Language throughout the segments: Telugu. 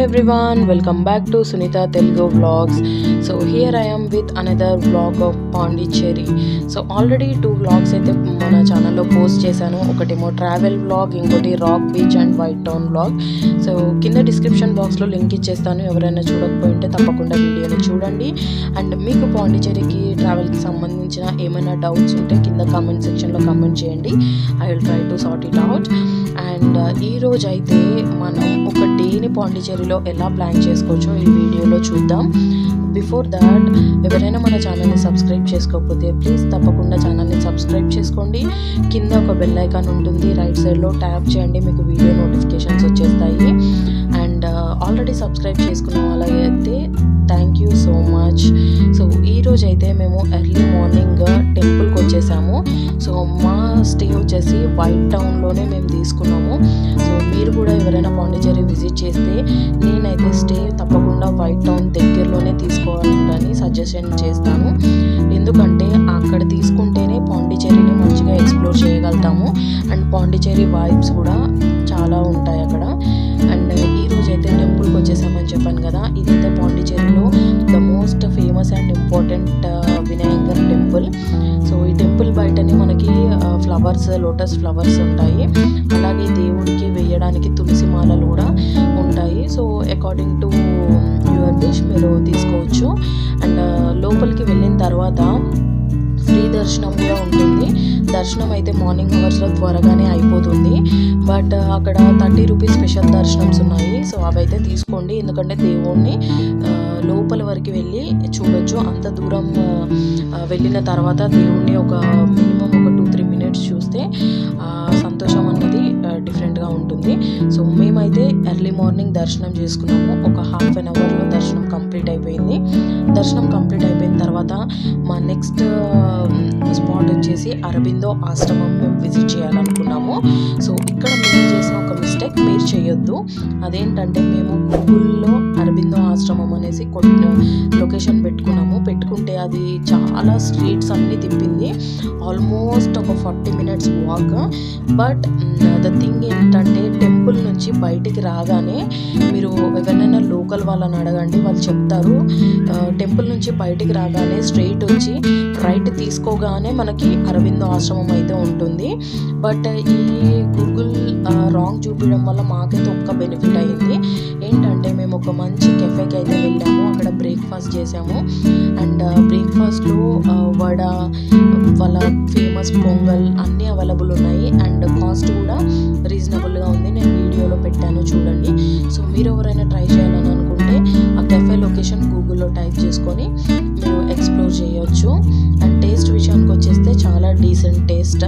everyone, welcome back to Sunita Telugu Vlogs. So here I am with another vlog of Pondicherry. So already two vlogs అయితే మన ఛానల్లో పోస్ట్ చేశాను ఒకటేమో ట్రావెల్ వ్లాగ్ ఇంకోటి rock beach and white town vlog so కింద డిస్క్రిప్షన్ బాక్స్లో లింక్ ఇచ్చేస్తాను ఎవరైనా చూడకపోయింటే తప్పకుండా వీడియోని చూడండి అండ్ మీకు పాండిచేరికి ట్రావెల్కి సంబంధించిన ఏమైనా డౌట్స్ ఉంటే కింద కామెంట్ సెక్షన్లో కామెంట్ చేయండి I will try to sort it out and ఈ రోజు అయితే మనం ఒక డేని పాండిచేరిలో ఎలా ప్లాన్ చేసుకోవచ్చో ఈ వీడియోలో చూద్దాం బిఫోర్ దాట్ ఎవరైనా మన ఛానల్ని సబ్స్క్రైబ్ చేసుకోకపోతే ప్లీజ్ తప్పకుండా ఛానల్ని సబ్స్క్రైబ్ చేసుకోండి కింద ఒక బెల్ ఐకాన్ ఉంటుంది రైట్ సైడ్లో ట్యాప్ చేయండి మీకు వీడియో నోటిఫికేషన్స్ వచ్చేస్తాయి అండ్ ఆల్రెడీ సబ్స్క్రైబ్ చేసుకున్న వాళ్ళైతే thank you so much so ఈరోజు అయితే మేము ఎర్లీ మార్నింగ్ టెంపుల్కి వచ్చేసాము సో మా స్టే వచ్చేసి వైట్ టౌన్లోనే మేము తీసుకున్నాము సో మీరు కూడా ఎవరైనా పాండిచేరి విజిట్ చేస్తే నేనైతే స్టే తప్పకుండా వైట్ టౌన్ దగ్గరలోనే తీసుకోవాలని సజెషన్ చేస్తాను ఎందుకంటే అక్కడ తీసుకుంటేనే పాండిచేరిని మంచిగా ఎక్స్ప్లోర్ చేయగలుగుతాము అండ్ పాండిచేరి వైబ్స్ కూడా చాలా ఉంటాయి అక్కడ అండ్ ఈ రోజు అయితే టెంపుల్కి వచ్చేసామని చెప్పాను కదా ఇదైతే పాండిచేరిలో the most famous and important Vinayakar temple so ఈ టెంపుల్ బయటనే మనకి ఫ్లవర్స్ లోటస్ ఫ్లవర్స్ ఉంటాయి అలాగే దేవుడికి వేయడానికి తులసి మాలలు కూడా ఉంటాయి so according to your wish మీరు తీసుకోవచ్చు అండ్ లోపలికి వెళ్ళిన తర్వాత ఫ్రీ దర్శనం కూడా ఉంటుంది దర్శనం అయితే మార్నింగ్ అవర్స్లో త్వరగానే అయిపోతుంది బట్ అక్కడ థర్టీ రూపీస్ స్పెషల్ దర్శనమ్స్ ఉన్నాయి సో అవైతే తీసుకోండి ఎందుకంటే దేవుణ్ణి ఆ, లోపల వరకు వెళ్ళి చూడొచ్చు అంత దూరం ఆ, వెళ్ళిన తర్వాత దేవుణ్ణి ఒక మినిమం ఒక టూ త్రీ మినిట్స్ చూస్తే ఆ, సంతోషం అన్నది డిఫరెంట్గా ఉంటుంది సో మేమైతే ఎర్లీ మార్నింగ్ దర్శనం చేసుకున్నాము ఒక హాఫ్ అన్ అవర్లో దర్శనం కంప్లీట్ అయిపోయింది దర్శనం కంప్లీట్ అయిపోయిన తర్వాత మా నెక్స్ట్ స్పాట్ వచ్చేసి అరబిందో ఆశ్రమం మేము విజిట్ చేయాలనుకున్నాము సో ఇక్కడ మేము చేసిన ఒక మిస్టేక్ మీరు చేయొద్దు అదేంటంటే మేము గూగుల్లో అరబిందో ఆశ్రమం అనేసి కొట్ట లొకేషన్ పెట్టుకున్నాము పెట్టుకుంటే అది చాలా స్ట్రీట్స్ అన్నీ తిప్పింది ఆల్మోస్ట్ ఒక forty minutes walk but the thing ఏంటంటే టెంపుల్ నుంచి బయటికి రాగానే మీరు ఎవరైనా లోకల్ వాళ్ళని అడగండి వాళ్ళు చెప్తారు టెంపుల్ నుంచి బయటికి రాగానే స్ట్రైట్ వచ్చి రైట్ తీసుకోగానే మనకి అరవిందో ఆశ్రమం అయితే ఉంటుంది బట్ ఈ గూగుల్ రాంగ్ చూపించడం వల్ల మాకైతే ఒక్క బెనిఫిట్ అయింది ఏంటంటే మేము ఒక మంచి కెఫేకి అయితే వెళ్ళాము అక్కడ బ్రేక్ఫాస్ట్ చేసాము అండ్ బ్రేక్ఫాస్ట్లో వడ వాళ్ళ ఫేమస్ పొంగల్ అన్నీ అవైలబుల్ ఉన్నాయి అండ్ కాస్ట్ కూడా రీజనబుల్గా ఉంది నేను వీడియోలో పెట్టాను చూడండి సో మీరు ఎవరైనా ట్రై చేయాలని అనుకుంటే ఆ కెఫే లొకేషన్ గూగుల్లో టైప్ చేసుకొని మీరు ఎక్స్ప్లోర్ చేయొచ్చు అండ్ టేస్ట్ విషయానికి వచ్చేస్తే చాలా డీసెంట్ టేస్ట్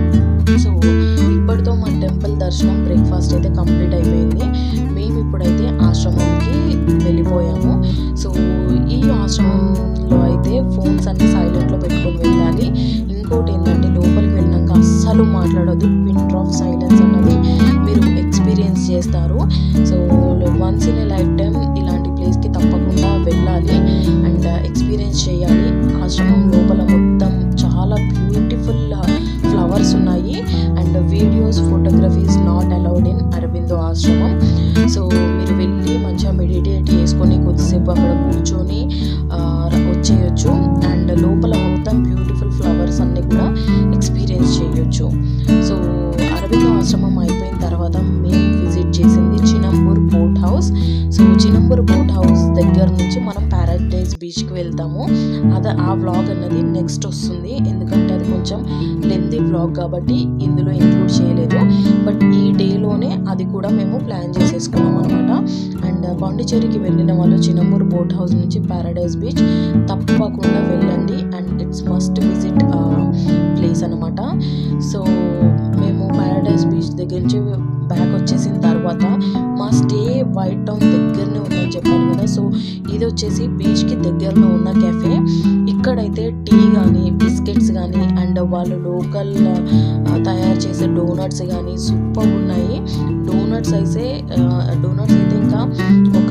సో ఇప్పటితో మా టెంపుల్ దర్శనం బ్రేక్ఫాస్ట్ అయితే కంప్లీట్ అయిపోయింది మేము ఇప్పుడైతే ఆశ్రమంకి వెళ్ళిపోయాము సో ఈ ఆశ్రమంలో అయితే ఫోన్స్ అన్ని సైలెంట్లో పెట్టుకొని వెళ్ళాలి ఇంకోటి ఏంటంటే లోపలికి వెళ్ళినాక అస్సలు మాట్లాడొద్దు పిన్ ఆఫ్ సైలెన్స్ అన్నది మీరు ఎక్స్పీరియన్స్ చేస్తారు so once in a lifetime ఇలాంటి ప్లేస్కి తప్పకుండా వెళ్ళాలి అండ్ ఎక్స్పీరియన్స్ చేయాలి ఆశ్రమం లోపల మొత్తం చాలా బ్యూటిఫుల్ ఫ్లవర్స్ ఉన్నాయి and videos photographies not allowed in Aurobindo ashram so మీరు వెళ్ళి మంచిగా మెడిటేట్ చేసుకొని కొద్దిసేపు అక్కడ కూర్చొని ఆ, వచ్చేయచ్చు అండ్ లోపల మొత్తం బ్యూటిఫుల్ ఫ్లవర్స్ అన్నీ కూడా ఎక్స్పీరియన్స్ చేయొచ్చు సో అరవిందో ఆశ్రమం అయిపోయిన తర్వాత మేము విజిట్ చేసింది Chinnambur boat house so Chinnambur boat house దగ్గర నుంచి మనం ప్యారడైజ్ బీచ్కి వెళ్తాము అది ఆ వ్లాగ్ అన్నది నెక్స్ట్ వస్తుంది ఎందుకంటే అది కొంచెం లెంతీ వ్లాగ్ కాబట్టి ఇందులో ఇంక్లూడ్ చేయలేదు బట్ ఈ డేలోనే అది కూడా మేము ప్లాన్ చేసేసుకున్నాం అనమాట అండ్ పాండిచేరికి వెళ్ళిన వాళ్ళు చినంబూర్ బోట్ హౌస్ నుంచి ప్యారడైజ్ బీచ్ తప్పకుండా వెళ్ళండి and it's must visit place అనమాట సో మేము ప్యారడైజ్ బీచ్ దగ్గర నుంచి బ్యాక్ వచ్చేసిన తర్వాత మా స్టే వైట్ టౌన్ దగ్గరనే ఉందని చెప్పాను కదా సో ఇది వచ్చేసి బీచ్కి దగ్గరలో ఉన్న కెఫే ఇక్కడైతే టీ కానీ బిస్కెట్స్ కానీ అండ్ వాళ్ళు లోకల్ తయారు చేసే డోనట్స్ కానీ సూపర్ ఉన్నాయి డోనట్స్ అయితే డోనట్స్ అయితే ఇంకా ఒక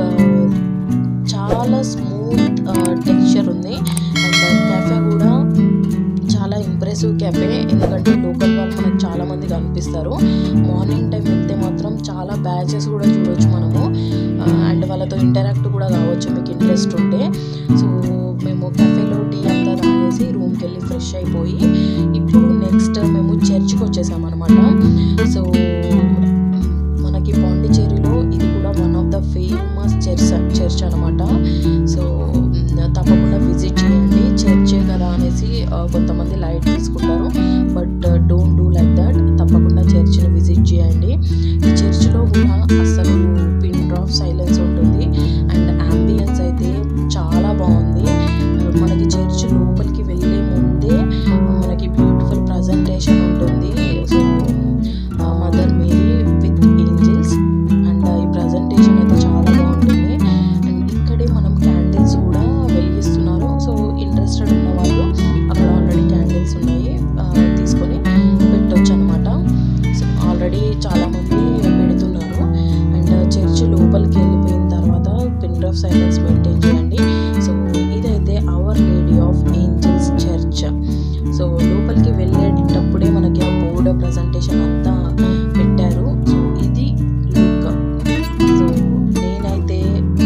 చాలా స్మూత్ టెక్స్చర్ ఉంది అండ్ కెఫే కూడా చాలా ఇంప్రెసివ్ కెఫే ఎందుకంటే లోకల్ వాళ్ళు మనకు చాలా మంది కనిపిస్తారు మార్నింగ్ టైం వెళ్తే మాత్రం చాలా బ్యాచెస్ కూడా చూడొచ్చు మనము అండ్ వాళ్ళతో ఇంటరాక్ట్ కూడా కావచ్చు మీకు ఇంట్రెస్ట్ ఉంటే సో మేము కెఫేలో టీ అంతా తాగేసి రూమ్కి వెళ్ళి ఫ్రెష్ అయిపోయి ఇప్పుడు నెక్స్ట్ మేము చర్చ్కి వచ్చేసామన్నమాట సో మనకి పాండిచేరిలో ఇది కూడా one of the famous church church అనమాట సో తప్పకుండా విజిట్ చేయండి చర్చే కదా అనేసి ఆ, కొంతమంది లైట్ తీసుకుంటారు but don't do like that తప్పకుండా చర్చ్ని విజిట్ చేయండి ఈ చర్చ్లో కూడా అసలు పిన్ డ్రాప్ సైలెన్స్ ఉంటుంది అండ్ అంబియన్స్ అయితే చాలా బాగుంది మనకి చర్చ్ లోపలికి వెళ్ళే ముందే మనకి బ్యూటిఫుల్ ప్రజెంటేషన్ ఉంటుంది so mother Mary with angels and ఈ ప్రజెంటేషన్ అయితే చాలా బాగుంటుంది అండ్ ఇక్కడే మనం క్యాండిల్స్ కూడా వెలిగిస్తున్నారు సో ఇంట్రెస్టెడ్ ఉన్న వాళ్ళు అక్కడ ఆల్రెడీ క్యాండిల్స్ ఉన్నాయి ఆ, తీసుకొని పెట్టొచ్చు అనమాట సో ఆల్రెడీ చాలామంది పెడుతున్నారు అండ్ చర్చ్ లోపలికి వెళ్ళిపోయిన తర్వాత పిన్ ఆఫ్ సైలెన్స్ మెయింటైన్ చేయండి సో ఇదైతే our lady of angels church so లోపలికి వెళ్ళేటప్పుడే మనకి ఆ బోర్డు ప్రజెంటేషన్ అంతా పెట్టారు సో ఇది లుక్ సో నేనైతే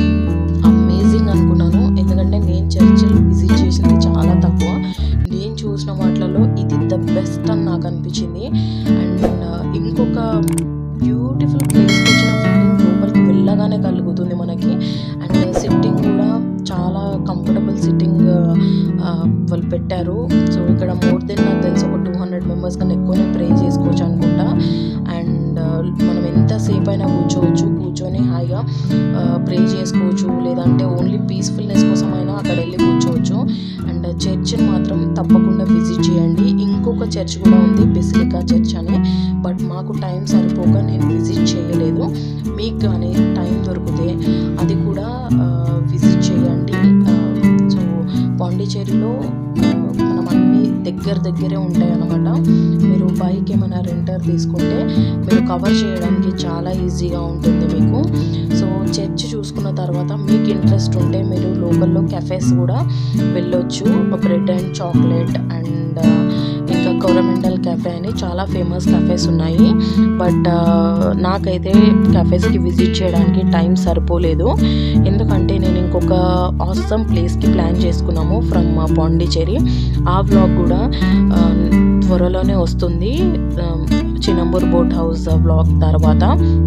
అమేజింగ్ అనుకున్నాను ఎందుకంటే నేను చర్చిలు విజిట్ చేసింది చాలా తక్కువ నేను చూసిన వాటిలలో ఇది ద బెస్ట్ అని నాకు అనిపించింది అండ్ ఇంకొక బ్యూటిఫుల్ ప్లేస్కి వచ్చిన ఫీలింగ్ లోపలికి వెళ్ళగానే కలుగుతుంది మనకి అండ్ సిట్టింగ్ కూడా చాలా కంఫర్టబుల్ సిట్టింగ్ వాళ్ళు పెట్టారు సో ఇక్కడ మోర్ దెన్ నాకు తెలిసి ఒక టూ హండ్రెడ్ మెంబర్స్ కన్నా ఎక్కువనే ప్రే చేసుకోవచ్చు అనుకుంటా అండ్ మనం ఎంతసేపు అయినా కూర్చోవచ్చు కూర్చొని హాయిగా ప్రే చేసుకోవచ్చు లేదంటే ఓన్లీ పీస్ఫుల్నెస్ కోసం అయినా అక్కడ వెళ్ళి కూర్చోవచ్చు అండ్ చర్చ్ని మాత్రం తప్పకుండా విజిట్ చేయండి ఇంకొక చర్చ్ కూడా ఉంది బెసిలికా చర్చ్ అని బట్ మాకు టైం సరిపోక నేను విజిట్ చేయలేదు మీకు కానీ టైం దొరికితే అది కూడా విజిట్ చేయండి సో పాండిచేరిలో ఆ, మనం అన్ని దగ్గర దగ్గరే ఉంటాయి అన్నమాట మీరు బైక్ ఏమైనా రెంటర్ తీసుకుంటే మీరు కవర్ చేయడానికి చాలా ఈజీగా ఉంటుంది మీకు సో చర్చ్ చూసుకున్న తర్వాత మీకు ఇంట్రెస్ట్ ఉంటే మీరు లోకల్లో కెఫేస్ కూడా వెళ్ళొచ్చు బ్రెడ్ అండ్ చాక్లెట్ అండ్ ఇంకా కొరమెండల్ కెఫే అని చాలా ఫేమస్ కెఫేస్ ఉన్నాయి బట్ నాకైతే కెఫేస్కి విజిట్ చేయడానికి టైం సరిపోలేదు ఎందుకంటే నేను ఇంకొక ఆసమ్ ప్లేస్కి ప్లాన్ చేసుకున్నాము ఫ్రమ్ పాండిచేరి ఆ వ్లాగ్ కూడా ఆ, త్వరలోనే వస్తుంది ఆ, చినంబూర్ బోట్ హౌస్ వ్లాగ్ తర్వాత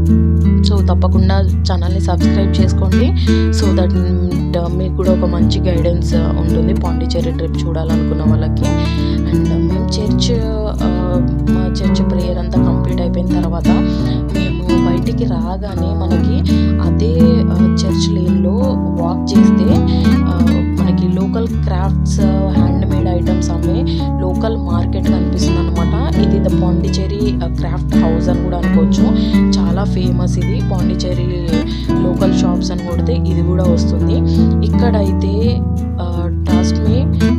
సో తప్పకుండా ఛానల్ని సబ్స్క్రైబ్ చేసుకోండి సో దట్ మీకు కూడా ఒక మంచి గైడెన్స్ ఉంటుంది పాండిచేరి ట్రిప్ చూడాలనుకున్న వాళ్ళకి అండ్ మేము చర్చ్ ఆ, మా చర్చ్ ప్రేయర్ అంతా కంప్లీట్ అయిపోయిన తర్వాత మేము బయటికి రాగానే మనకి అదే ఆ, చర్చ్ లేన్లో వాక్ చేస్తే ఆ, మనకి local crafts handmade items అమ్మే లోకల్ మార్కెట్ కనిపిస్తుంది అనమాట ఇది ద పాండిచేరి క్రాఫ్ట్ హౌస్ అని కూడా అనుకోవచ్చు చాలా ఫేమస్ ఇది పాండిచేరి లోకల్ షాప్స్ అని కొడితే ఇది కూడా వస్తుంది ఇక్కడైతే trust me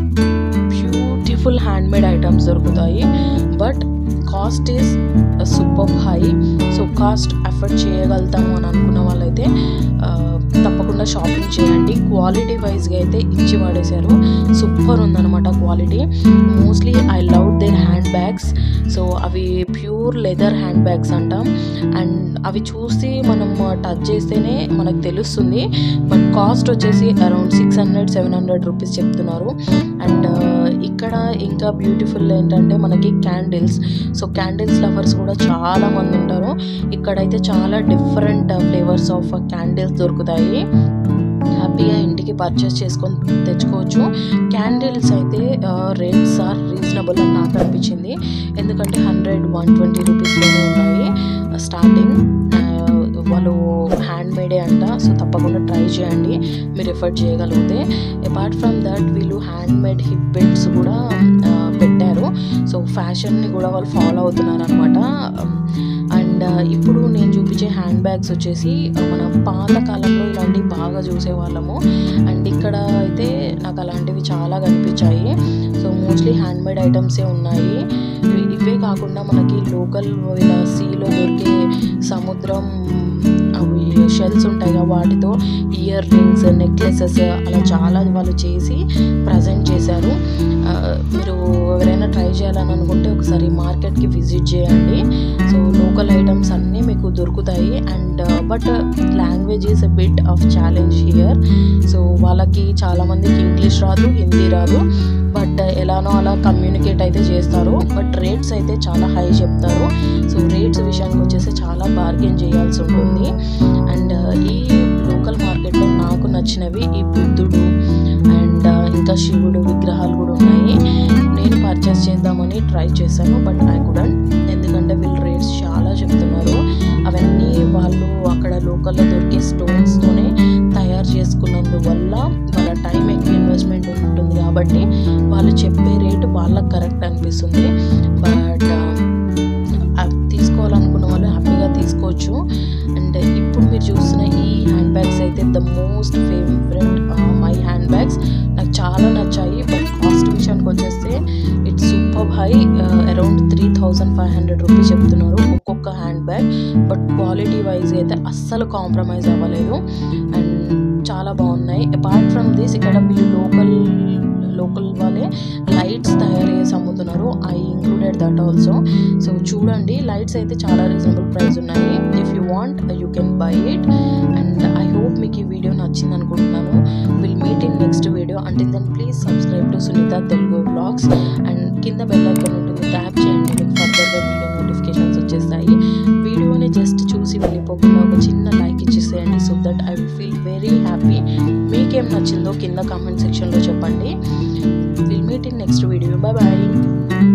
beautiful handmade items దొరుకుతాయి but cost is super high so cost afford చేయగలుగుతాము అని అనుకున్న వాళ్ళైతే ఆ, తప్పకుండా షాపింగ్ చేయండి క్వాలిటీ వైజ్గా అయితే ఇచ్చి పడేశారు సూపర్ ఉందన్నమాట quality mostly I love their handbags so అవి ప్యూర్ లెదర్ హ్యాండ్ బ్యాగ్స్ అంటాం అండ్ అవి చూసి మనం టచ్ చేస్తేనే మనకు తెలుస్తుంది బట్ కాస్ట్ వచ్చేసి around six hundred seven hundred rupees చెప్తున్నారు అండ్ ఇక్కడ ఇంకా బ్యూటిఫుల్ ఏంటంటే మనకి క్యాండిల్స్ సో క్యాండిల్స్ లవర్స్ కూడా చాలా మంది ఉంటారు ఇక్కడైతే చాలా డిఫరెంట్ ఫ్లేవర్స్ ఆఫ్ క్యాండిల్స్ దొరుకుతాయి హ్యాపీగా ఇంటికి పర్చేస్ చేసుకొని తెచ్చుకోవచ్చు క్యాండిల్స్ అయితే రేట్స్ ఆర్ రీజనబుల్ అని నాకు అనిపించింది ఎందుకంటే హండ్రెడ్ వన్ ట్వంటీ రూపీస్లోనే ఉన్నాయి స్టార్టింగ్ వాళ్ళు హ్యాండ్ మేడే అంట సో తప్పకుండా ట్రై చేయండి మీరు ఎఫర్ట్ చేయగలిగితే అపార్ట్ ఫ్రమ్ దట్ వీళ్ళు హ్యాండ్ మేడ్ హిప్ బెల్ట్స్ కూడా ఆ, పెట్టారు సో ఫ్యాషన్ని కూడా వాళ్ళు ఫాలో అవుతున్నారు అనమాట అండ్ ఇప్పుడు నేను చూపించే హ్యాండ్ బ్యాగ్స్ వచ్చేసి ఆ, మన పాత కాలంలో ఇలాంటివి బాగా చూసేవాళ్ళము అండ్ ఇక్కడ అయితే నాకు అలాంటివి చాలా కనిపించాయి సో మోస్ట్లీ హ్యాండ్ మేడ్ ఐటమ్సే ఉన్నాయి ఇవి- ఇవే కాకుండా మనకి లోకల్ ఇలా సీలో దొరికే సముద్రం అవి షెల్స్ ఉంటాయి కదా వాటితో ఇయర్ రింగ్స్ నెక్లెసెస్ అలా చాలా వాళ్ళు చేసి ప్రజెంట్ చేశారు ఆ, మీరు ఎవరైనా ట్రై చేయాలని అనుకుంటే ఒకసారి మార్కెట్కి విజిట్ చేయండి సో లోకల్ ఐటమ్స్ అన్నీ మీకు దొరుకుతాయి దొరుకుతాయి and but language is a bit of challenge here so వాళ్ళకి చాలామందికి ఇంగ్లీష్ రాదు హిందీ రాదు బట్ ఎలానో అలా కమ్యూనికేట్ అయితే చేస్తారు బట్ రేట్స్ అయితే చాలా హై చెప్తారు సో రేట్స్ విషయానికి వచ్చేసి చాలా బార్గెన్ చేయాల్సి ఉంటుంది అండ్ ఈ లోకల్ మార్కెట్లో నాకు నచ్చినవి ఈ బుద్ధుడు అండ్ ఇంకా శివుడు విగ్రహాలు కూడా ఉన్నాయి నేను పర్చేస్ చేద్దామని ట్రై చేశాను బట్ ఐ కుడెంట్ ఎందుకంటే వీళ్ళు రేట్స్ చాలా చెప్తున్నారు అవన్నీ వాళ్ళు అక్కడ లోకల్లో దొరికే స్టోన్స్తోనే తయారు చేసుకున్నందువల్ల వాళ్ళ టైం ఎక్కువ ఇన్వెస్ట్మెంట్ ఉంటుంది కాబట్టి వాళ్ళు చెప్పే రేటు వాళ్ళకి కరెక్ట్ అనిపిస్తుంది బట్ అవి తీసుకోవాలనుకున్న వాళ్ళు హ్యాపీగా తీసుకోవచ్చు అండ్ ఇప్పుడు మీరు చూస్తున్న ఈ హ్యాండ్ బ్యాగ్స్ అయితే the most favourite my handbags నాకు చాలా నచ్చాయి బట్ కాస్ట్ విషయానికి వచ్చేస్తే it's super high around three thousand five hundred rupees చెప్తున్నారు ఒక్కొక్క handbag but quality wise అయితే అస్సలు కాంప్రమైజ్ అవ్వలేదు అండ్ చాలా బాగున్నాయి అపార్ట్ ఫ్రమ్ దిస్ ఇక్కడ వీళ్ళు లోకల్ లోకల్ వాళ్ళే లైట్స్ తయారు చేసి అమ్ముతున్నారు I included that also so చూడండి లైట్స్ అయితే చాలా రీజనబుల్ ప్రైస్ ఉన్నాయి if you want you can buy it and I hope మీకు ఈ వీడియో నచ్చింది అనుకుంటున్నాను will meet in next video until then please subscribe to Sunitha Telugu blogs and కింద బెల్ ఐకాన్ ఉంటుంది ట్యాప్ చేయండి మీకు ఫర్దర్గా వీడియో నోటిఫికేషన్స్ వచ్చేస్తాయి వీడియోని జస్ట్ చూసి వెళ్ళిపోకుండా ఒక చిన్న లైక్ ఇచ్చేసేయండి so that I will feel very happy మీకేం నచ్చిందో కింద కామెంట్ సెక్షన్లో చెప్పండి will meet in next video bye bye